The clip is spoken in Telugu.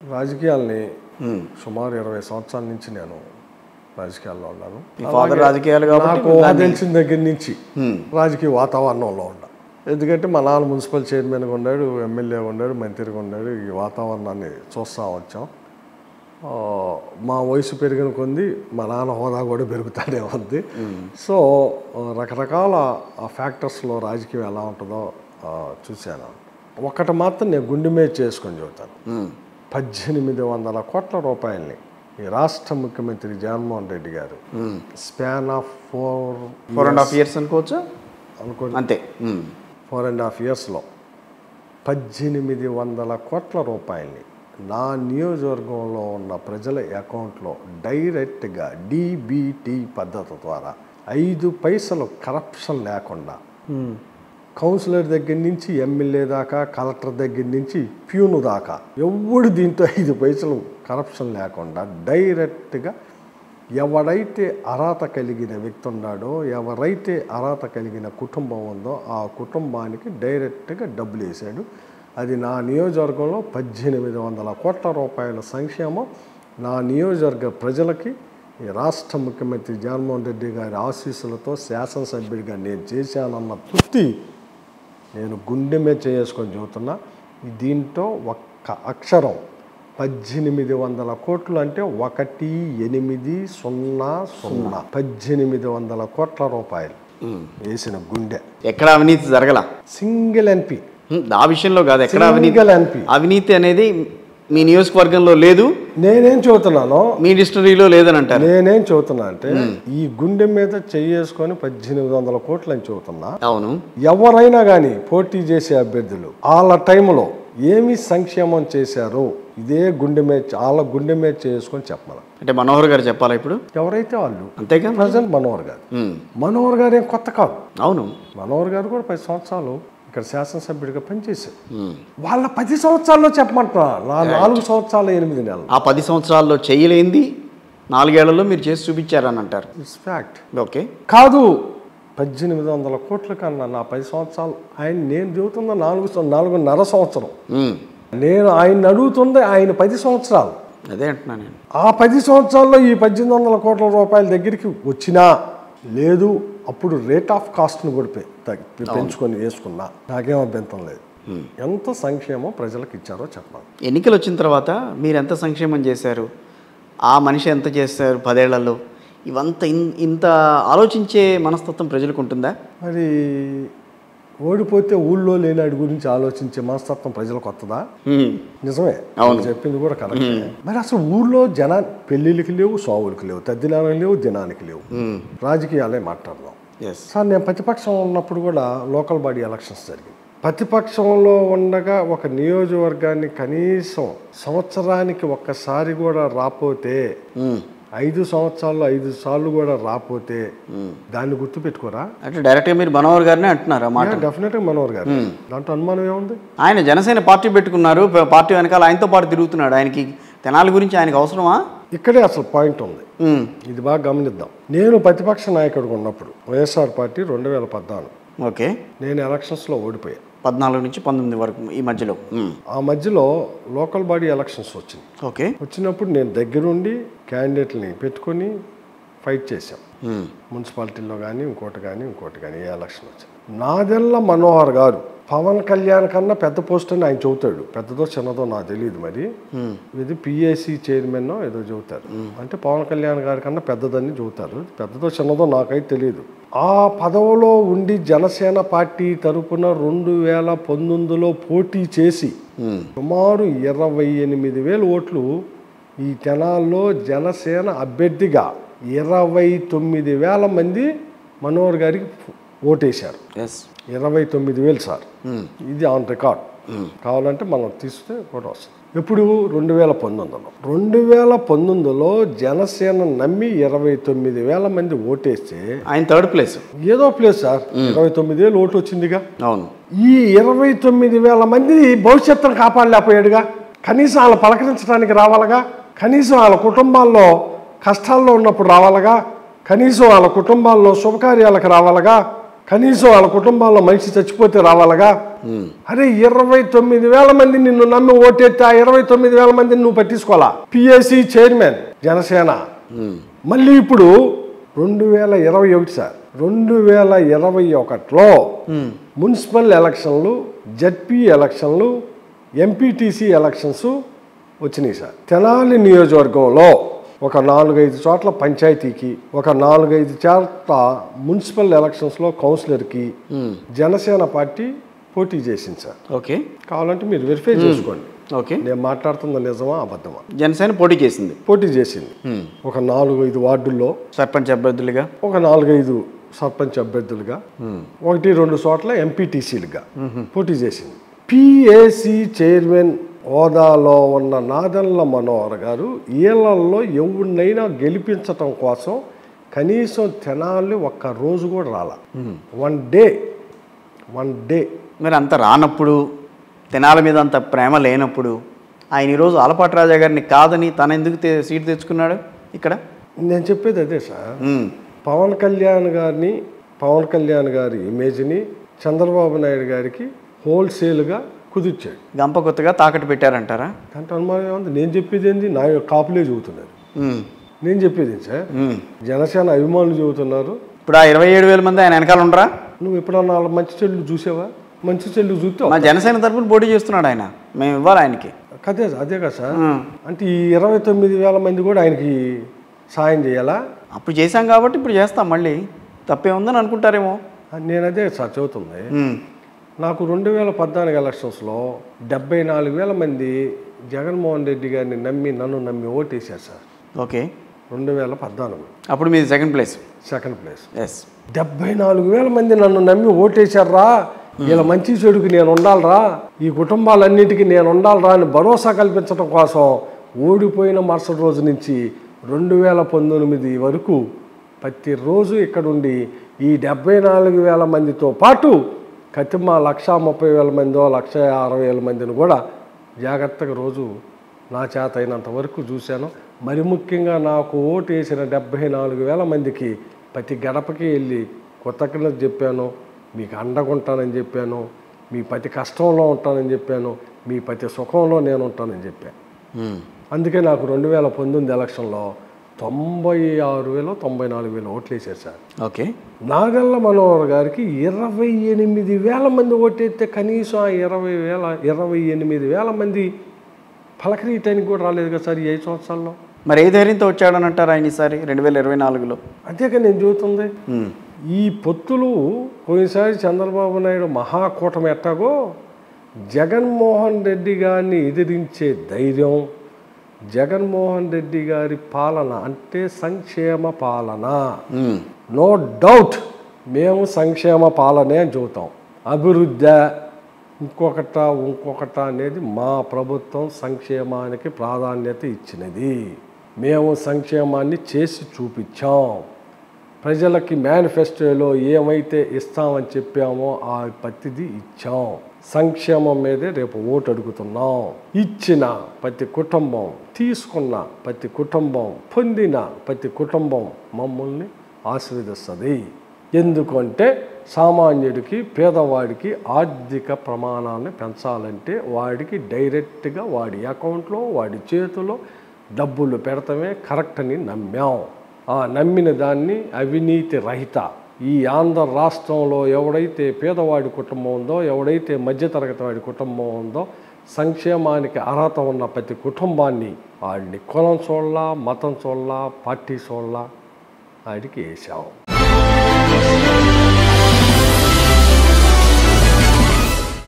రాజకీయాల్ని సుమారు ఇరవై సంవత్సరాల నుంచి నేను రాజకీయాల్లో ఉన్నాను మీ ఫాదర్ రాజకీయాలు కాబట్టి నాకు ఊహ తెలిసిన దగ్గర నుంచి రాజకీయ వాతావరణంలో ఉన్నా ఎందుకంటే మా నాన్న మున్సిపల్ చైర్మన్గా ఉన్నాడు ఎమ్మెల్యేగా ఉన్నాడు మంత్రిగా ఉన్నాడు ఈ వాతావరణాన్ని చూస్తూ వచ్చాం ఆ, మా వయసు పెరిగిన కొంది మా నాన్న హోదా కూడా పెరుగుతానే ఉంది సో ఆ, రకరకాల ఫ్యాక్టర్స్లో రాజకీయం ఎలా ఉంటుందో ఆ, చూశాను ఒకటి మాత్రం నేను గుండె మీద చేసుకొని చెబుతాను ఉమ్. పద్దెనిమిది వందల కోట్ల రూపాయల్ని ఈ రాష్ట్ర ముఖ్యమంత్రి Jaganmohan Reddy garu span of four four and half years అనుకోవచ్చా అనుకో అంతే ఉమ్. ఫోర్ అండ్ హాఫ్ ఇయర్స్లో పద్దెనిమిది వందల కోట్ల రూపాయల్ని నా నియోజకవర్గంలో ఉన్న ప్రజల అకౌంట్లో డైరెక్ట్గా డీబీటీ పద్ధతి ద్వారా ఐదు పైసలు కరప్షన్ లేకుండా కౌన్సిలర్ దగ్గర నుంచి ఎమ్మెల్యే దాకా కలెక్టర్ దగ్గర నుంచి ప్యూను దాకా ఎవడు దీంతో ఐదు పైసలు కరప్షన్ లేకుండా డైరెక్ట్గా ఎవడైతే అర్హత కలిగిన వ్యక్తి ఉన్నాడో ఎవరైతే అర్హత కలిగిన కుటుంబం ఉందో ఆ కుటుంబానికి డైరెక్ట్గా డబ్బులు వేశాడు అది నా నియోజకవర్గంలో పద్దెనిమిది వందల కోట్ల రూపాయల సంక్షేమం నా నియోజకవర్గ ప్రజలకి ఈ రాష్ట్ర ముఖ్యమంత్రి జగన్మోహన్ రెడ్డి గారి ఆశీస్సులతో శాసనసభ్యుడిగా నేను చేశానన్న తృప్తి నేను గుండె మీద చేసుకొని చెబుతున్నా దీంట్లో ఒక్క అక్షరం పద్దెనిమిది వందల కోట్లు అంటే ఒకటి ఎనిమిది సున్నా సున్నా పద్దెనిమిది వందల కోట్ల రూపాయలు వేసిన గుండె ఎక్కడ అవినీతి జరగల సింగిల్ ఎన్పి ఉమ్, ఆ విషయంలో కాదు ఎక్కడ అవినీతి సింగిల్ ఎన్పి అవినీతి అనేది మీ నియోజకవర్గంలో లేదు నేనేం చెబుతున్నానో మీ డిస్టరీలో లేదని అంటారు నేనేం చెబుతున్నా అంటే ఈ గుండె మీద చెయ్యేసుకొని పద్దెనిమిది వందల కోట్లు అని చెబుతున్నా అవును ఎవరైనా కానీ పోటీ చేసే అభ్యర్థులు వాళ్ళ టైంలో ఏమి సంక్షేమం చేశారో ఇదే గుండె మీద వాళ్ళ గుండె మీద చేసుకొని చెప్పాలి అంటే మనోహర్ గారు చెప్పాలా ఇప్పుడు ఎవరైతే వాళ్ళు అంతేగా ప్రజెంట్ మనోహర్ గారు ఉమ్, మనోహర్ గారు ఏం కొత్త కాదు అవును మనోహర్ గారు కూడా పది సంవత్సరాలు ఇక్కడ శాసనసభ్యుడిగా పనిచేశారు ఉమ్. వాళ్ళ పది సంవత్సరాల్లో చెప్పమంటున్నా నా నాలుగు సంవత్సరాలు ఎనిమిది నెలలు ఆ పది సంవత్సరాల్లో చేయలేంది నాలుగేళ్లలో మీరు చేసి చూపించారని అంటారు ఇట్స్ ఫ్యాక్ట్ ఓకే కాదు పద్దెనిమిది వందల కోట్ల కన్నా నా పది సంవత్సరాలు ఆయన నేను చెబుతున్న నాలుగు సం- నాలుగున్నర సంవత్సరం ఉమ్, నేను ఆయన అడుగుతుంది ఆయన పది సంవత్సరాలు అదే అంటున్నా నేను ఆ పది సంవత్సరాల్లో ఈ పద్దెనిమిది వందల కోట్ల రూపాయల దగ్గరికి వచ్చినా లేదు అప్పుడు రేట్ ఆఫ్ కాస్ట్ను కూడా పె- తగ్గి- పెంచుకొని వేసుకున్నా నాకేం అభ్యంతరం లేదు ఎంత సంక్షేమం ప్రజలకు ఇచ్చారో చెప్పాలి ఎన్నికలు వచ్చిన తర్వాత మీరు ఎంత సంక్షేమం చేశారు ఆ మనిషి ఎంత చేశారు పదేళ్లలో ఇవంతా ఇన్- ఇంత ఆలోచించే మనస్తత్వం ప్రజలకు ఉంటుందా మరి ఓడిపోతే ఊళ్ళో లేనాడి గురించి ఆలోచించే మనస్తత్వం ప్రజలకు వస్తుందా ఉమ్, నిజమే అవును. నువ్వు చెప్పింది కూడా కరెక్ట్ మరి అసలు ఊళ్ళో జనా పెళ్ళిళ్ళకి లేవు సావులకి లేవు తద్దినానికి లేవు దినానికి లేవు ఉమ్, రాజకీయాలే మాట్లాడదాం ఎస్ సార్ నేను ప్రతిపక్షం ఉన్నప్పుడు కూడా లోకల్ బాడీ ఎలక్షన్స్ జరిగింది ప్రతిపక్షంలో ఉండగా ఒక నియోజకవర్గాన్ని కనీసం సంవత్సరానికి ఒక్కసారి కూడా రాపోతే ఉమ్, ఐదు సంవత్సరాల్లో ఐదు సార్లు కూడా రాపోతే దాన్ని గుర్తుపెట్టుకోరా అంటే డైరెక్ట్గా మీరు మనోహర్ గారినే అంటున్నారు ఆ మాట డెఫినెట్గా మనోహర్ గారు దాంట్లో అనుమానం ఏముంది ఆయన జనసేన పార్టీ పెట్టుకున్నారు ప- పార్టీ వెనకాల ఆయనతో పాటు తిరుగుతున్నాడు ఆయనకి తెనాలి గురించి ఆయనకు అవసరమా ఇక్కడే అసలు పాయింట్ ఉంది ఉమ్, ఇది బాగా గమనిద్దాం నేను ప్రతిపక్ష నాయకుడిగా ఉన్నప్పుడు వైఎస్ఆర్ పార్టీ రెండు వేల పద్నాలుగు ఓకే నేను ఎలక్షన్స్లో ఓడిపోయాను పద్నాలుగు నుంచి పంతొమ్మిది వరకు ఈ మధ్యలో ఉమ్, ఆ మధ్యలో లోకల్ బాడీ ఎలక్షన్స్ వచ్చింది ఓకే వచ్చినప్పుడు నేను దగ్గరుండి క్యాండిడేట్ని పెట్టుకొని ఫైట్ చేశాం ఉమ్, మున్సిపాలిటీలో కానీ ఇంకోటి కానీ ఇంకోటి కానీ ఏ ఎలక్షన్ వచ్చింది నాదెల్ల మనోహర్ గారు పవన్ కళ్యాణ్ కన్నా పెద్ద పోస్ట్ అని ఆయన చెబుతాడు పెద్దదో చిన్నదో నాకు తెలియదు మరి ఇది పిఏసి చైర్మన్ ఏదో చెబుతారు అంటే పవన్ కళ్యాణ్ గారి కన్నా పెద్దదని చెబుతారు పెద్దదో చిన్నదో నాకైతే తెలియదు ఆ పదవిలో ఉండి జనసేన పార్టీ తరపున రెండు వేల పంతొమ్మిదిలో పోటీ చేసి ఉమ్, సుమారు ఇరవై ఎనిమిది వేల ఓట్లు ఈ తెనాల్లో జనసేన అభ్యర్థిగా ఇరవై తొమ్మిది వేల మంది మనోహర్ గారికి ఓటేశారు ఎస్ ఇరవై తొమ్మిది వేలు సార్ ఉమ్, ఇది ఆన్ రికార్డ్ కావాలంటే మనం తీస్తే కూడా వస్తుంది ఎప్పుడు రెండు వేల పంతొమ్మిదిలో రెండు వేల పంతొమ్మిదిలో జనసేన నమ్మి ఇరవై తొమ్మిది వేల మంది ఓటేస్తే ఆయన థర్డ్ ప్లేస్ ఏదో ప్లేస్ సార్ ఇరవై తొమ్మిది వేలు ఓటు వచ్చిందిగా అవును ఈ ఇరవై తొమ్మిది వేల మంది భవిష్యత్తును కాపాడలేకపోయాడుగా కనీసం వాళ్ళ పలకరించడానికి రావాలిగా కనీసం వాళ్ళ కుటుంబాల్లో కష్టాల్లో ఉన్నప్పుడు రావాలిగా కనీసం వాళ్ళ కుటుంబాల్లో శుభకార్యాలకు రావాలిగా కనీసం వాళ్ళ కుటుంబాల్లో మనిషి చచ్చిపోతే రావాలిగా ఉమ్. అరే ఇరవై తొమ్మిది వేల మంది నిన్ను నమ్మి ఓటెత్తే ఆ ఇరవై తొమ్మిది వేల మందిని నువ్వు పట్టించుకోవాలా పిఎస్సి చైర్మన్ జనసేన ఉమ్. మళ్ళీ ఇప్పుడు రెండు వేల ఇరవై ఒకటి సార్ రెండు వేల ఇరవై ఒకటిలో ఉమ్. మున్సిపల్ ఎలక్షన్లు జడ్పీ ఎలక్షన్లు ఎంపీటీసీ ఎలక్షన్స్ వచ్చినాయి సార్ తెనాలి నియోజకవర్గంలో ఒక నాలుగైదు చోట్ల పంచాయతీకి ఒక నాలుగైదు చోట్ల మున్సిపల్ ఎలక్షన్స్లో కౌన్సిలర్కి ఉమ్. జనసేన పార్టీ పోటీ చేసింది సార్ ఓకే కావాలంటే మీరు వెరిఫై చేసుకోండి ఓకే నేను మాట్లాడుతున్న నిజమా అబద్ధమా జనసేన పోటీ చేసింది పోటీ చేసింది ఉమ్. ఒక నాలుగు ఐదు వార్డుల్లో సర్పంచ్ అభ్యర్థులుగా ఒక నాలుగైదు సర్పంచ్ అభ్యర్థులుగా ఒకటి రెండు చోట్ల ఎంపీటీసీలుగా పోటీ చేసింది పిఏసి చైర్మన్ హోదాలో ఉన్న నాదన్ల మనోహర్ గారు ఈళ్ళల్లో ఎవరినైనా గెలిపించటం కోసం కనీసం తెనాలి ఒక్క రోజు కూడా రాల వన్ డే వన్ డే మరి అంత రానప్పుడు తెనాల మీద అంత ప్రేమ లేనప్పుడు ఆయన ఈరోజు ఆలపాటి రాజా గారిని కాదని తన ఎందుకు తె- సీట్ తెచ్చుకున్నాడు ఇక్కడ నేను చెప్పేది అదే సార్ ఉమ్. పవన్ కళ్యాణ్ గారిని పవన్ కళ్యాణ్ గారి ఇమేజ్ని చంద్రబాబు నాయుడు గారికి హోల్సేల్గా కుదిర్చాడు గంప కొత్తగా తాకట్టు పెట్టారంటారా దాంట్లో అనుమానం ఏముంది నేను చెప్పేది ఏంది నా యొక్క కాపులే చెబుతున్నారు ఉమ్. నేను చెప్పేది ఏంటి సార్ ఉమ్. జనసేన అభిమానులు చెబుతున్నారు ఇప్పుడు ఆ ఇరవై ఏడు వేల మంది ఆయన వెనకాల ఉండరా నువ్వు ఎప్పుడన్నా వాళ్ళ మంచి చెల్లు చూసావా మంచి చెల్లు చూస్తావు మా జనసేన తరపున పోటీ చేస్తున్నాడు ఆయన మేము ఇవ్వాలి ఆయనకి అదే అదే కదా సార్ ఉమ్. అంటే ఈ ఇరవై తొమ్మిది వేల మంది కూడా ఆయనకి సాయం చేయాలా అప్పుడు చేశాం కాబట్టి ఇప్పుడు చేస్తాం మళ్ళీ తప్పే ఉందని అనుకుంటారేమో నేను అదే సార్ చెబుతుంది ఉమ్. నాకు రెండు వేల పద్నాలుగు ఎలక్షన్స్లో డెబ్బై నాలుగు వేల మంది జగన్మోహన్ రెడ్డి గారిని నమ్మి నన్ను నమ్మి ఓటేశారు సార్ ఓకే రెండు వేల పద్నాలుగు అప్పుడు మీది second place second place yes డెబ్బై నాలుగు వేల మంది నన్ను నమ్మి ఓటేశారా ఇలా మంచి చెడుకి నేను ఉండాలరా ఈ కుటుంబాలన్నిటికీ నేను ఉండాలరా అని భరోసా కల్పించడం కోసం ఓడిపోయిన మరుసటి రోజు నుంచి రెండు వేల పంతొమ్మిది వరకు ప్రతిరోజు ఇక్కడుండి ఈ డెబ్బై నాలుగు వేల మందితో పాటు కతిమ లక్ష ముప్పై వేల మందో లక్ష అరవై వేల మందిని కూడా జాగ్రత్తగా రోజు నా చేత అయినంత వరకు చూశాను మరి ముఖ్యంగా నాకు ఓటు వేసిన డెబ్బై నాలుగు వేల మందికి ప్రతి గడపకి వెళ్ళి కృతజ్ఞత చెప్పాను మీకు అండగా ఉంటానని చెప్పాను మీ ప్రతి కష్టంలో ఉంటానని చెప్పాను మీ ప్రతి సుఖంలో నేను ఉంటానని చెప్పాను ఉమ్. అందుకే నాకు రెండు వేల పంతొమ్మిది ఎలక్షన్లో తొంభై ఆరు వేలు తొంభై నాలుగు వేలు ఓట్లు వేసారు సార్ ఓకే నాగల్ల మనోహర్ గారికి ఇరవై ఎనిమిది వేల మంది ఓటేస్తే కనీసం ఆ ఇరవై వేల ఇరవై ఎనిమిది వేల మంది పలకరీయటానికి కూడా రాలేదు కదా సార్ ఈ ఐదు సంవత్సరాల్లో మరి ఏ ధైర్యంతో వచ్చాడని అంటారు ఆయన ఈసారి రెండు వేల ఇరవై నాలుగులో అదేగా నేను చూస్తుంది ఉమ్. ఈ పొత్తులు పోయినసారి చంద్రబాబు నాయుడు మహాకూటమి ఎట్టాగో జగన్మోహన్ రెడ్డి గారిని ఎదిరించే ధైర్యం జగన్మోహన్ రెడ్డి గారి పాలన అంటే సంక్షేమ పాలన ఉమ్. నో డౌట్ మేము సంక్షేమ పాలనే అని చెబుతాం అభివృద్ధి ఇంకొకట ఇంకొకట అనేది మా ప్రభుత్వం సంక్షేమానికి ప్రాధాన్యత ఇచ్చినది మేము సంక్షేమాన్ని చేసి చూపించాం ప్రజలకి మేనిఫెస్టోలో ఏమైతే ఇస్తామని చెప్పామో ఆ ప్రతిదీ ఇచ్చాం సంక్షేమం మీదే రేపు ఓటు అడుగుతున్నాం ఇచ్చిన ప్రతి కుటుంబం తీసుకున్న ప్రతి కుటుంబం పొందిన ప్రతి కుటుంబం మమ్మల్ని ఆశీర్వదిస్తుంది ఎందుకంటే సామాన్యుడికి పేదవాడికి ఆర్థిక ప్రమాణాన్ని పెంచాలంటే వాడికి డైరెక్ట్గా వాడి అకౌంట్లో వాడి చేతిలో డబ్బులు పెడతామే కరెక్ట్ అని నమ్మాం ఆ నమ్మిన దాన్ని అవినీతి రహిత ఈ ఆంధ్ర రాష్ట్రంలో ఎవడైతే పేదవాడి కుటుంబం ఉందో ఎవడైతే మధ్యతరగతి వాడి కుటుంబం ఉందో సంక్షేమానికి అర్హత ఉన్న ప్రతి కుటుంబాన్ని వాడిని కులం చూడాల మతం చూడాల పార్టీ చూడాల వాడికి వేసాం